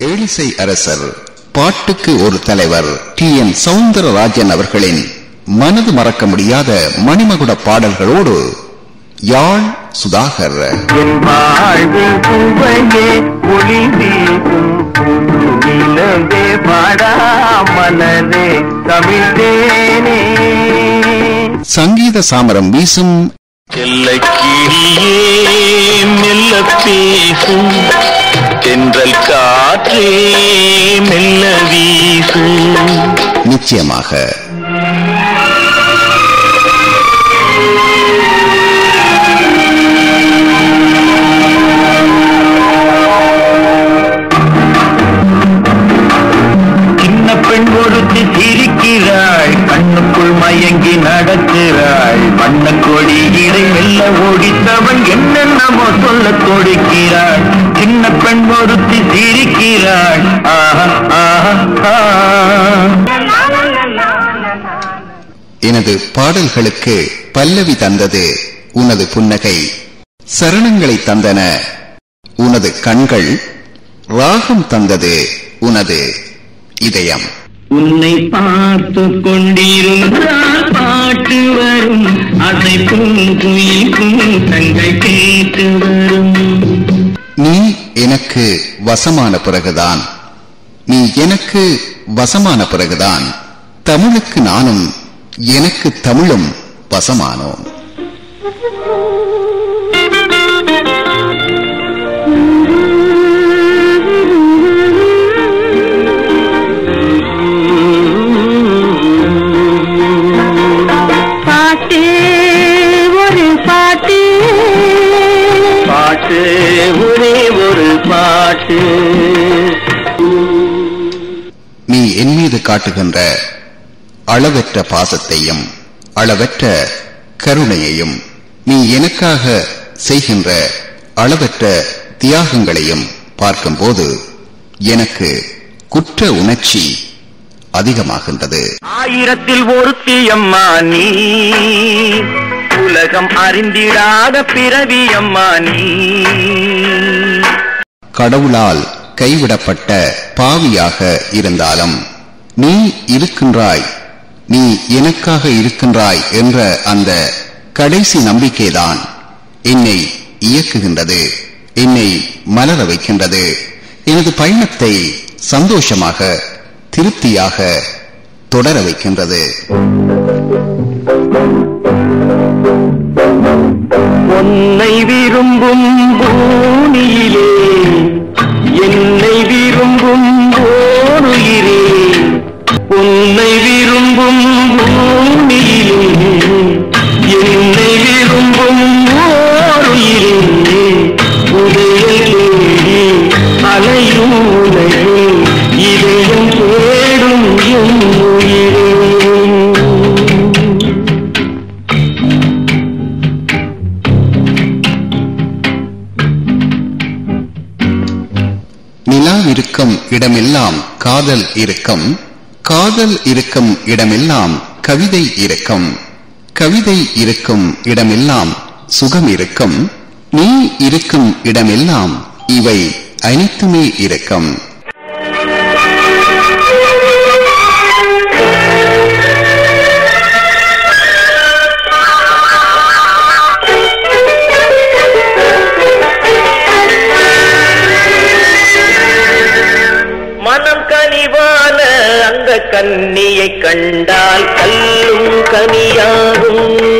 ஏழிசை அரசர் பாட்டுக்கு ஒரு தலைவர் டி என் சவுந்தரராஜன் அவர்களின் மனது மறக்க முடியாத மணிமகுட பாடல்களோடு யாழ் சுதாகர் என் வாழ்வின் சுவையே ஒளி வீசும் புது நிலவே வாடா மலரே தமிழ்தேனே சங்கீத சாமரம் வீசும் செல்லக்கிளியே மெல்ல பேசும் தென்றல் காற்றே மெல்ல வீசும் நிச்சயமாக சின்ன பெண் ஒருத்தி சிரிக்கிறாள் கண்ணுக்குள் மயங்கி நடக்கிறாள் வண்ண கொடி இடை மெல்ல ஓடித்தவள் என்னென்னமோ சொல்ல கொடுக்கிறாள் சின்ன பெண் ஒருத்தி சிரிக்கிறாள் ஆஹா ஆஹா ஆஹா எனது பாடல்களுக்கு பல்லவி தந்தது உனது புன்னகை சரணங்களை தந்தன உனது கண்கள் ராகம் தந்தது உனது இதயம் உன்னை பார்த்து கொண்டிருந்தால் பாட்டு வரும் அசைக்கும் குயிக்கும் தங்கள் கேட்டு வரும் நீ எனக்கு வசமான பிறகுதான் நீ எனக்கு வசமான பிறகுதான் தமிழுக்கு நானும் எனக்கு தமிழும் வசமானோம் பாட்டு ஒரு பாட்டு பாட்டு ஒரே ஒரு பாட்டு நீ என் மீது காட்டுகின்ற அளவற்ற பாசத்தையும் அளவற்ற கருணையையும் நீ எனக்காக செய்கின்ற அளவற்ற தியாகங்களையும் பார்க்கும்போது எனக்கு குற்ற உணர்ச்சி அதிகமாகின்றது ஆயிரத்தில் ஒருத்தி அம்மா நீ உலகம் அறிந்திடாத பிறவி அம்மா நீ கடவுளால் கைவிடப்பட்ட பாவியாக இருந்தாலும் நீ இருக்கின்றாய் நீ எனக்காக இருக்கின்றாய் என்ற அந்த கடைசி நம்பிக்கைதான் என்னை இயக்குகின்றது என்னை மலர வைக்கின்றது எனது பயணத்தை சந்தோஷமாக திருப்தியாக தொடர வைக்கின்றது உன்னை விரும்பும் பூமியிலே என்னை விரும்பும் ஓருயிரே உன்னை விரும்பும் பூமியிலே என்னை விரும்பும் ஓருயிரே உதயலே அலையும் உலகே இதயம் தேடும் என் உயிரே நிலா இருக்கும் இடமெல்லாம் காதல் இருக்கும் காதல் இருக்கும் இடமெல்லாம் கவிதை இருக்கும் கவிதை இருக்கும் இடமெல்லாம் சுகம் இருக்கும் நீ இருக்கும் இடமெல்லாம் இவை அனைத்துமே இருக்கும் மனம் கனிவான அந்த கன்னியை கண்டால் கல்லும் கனியாகும்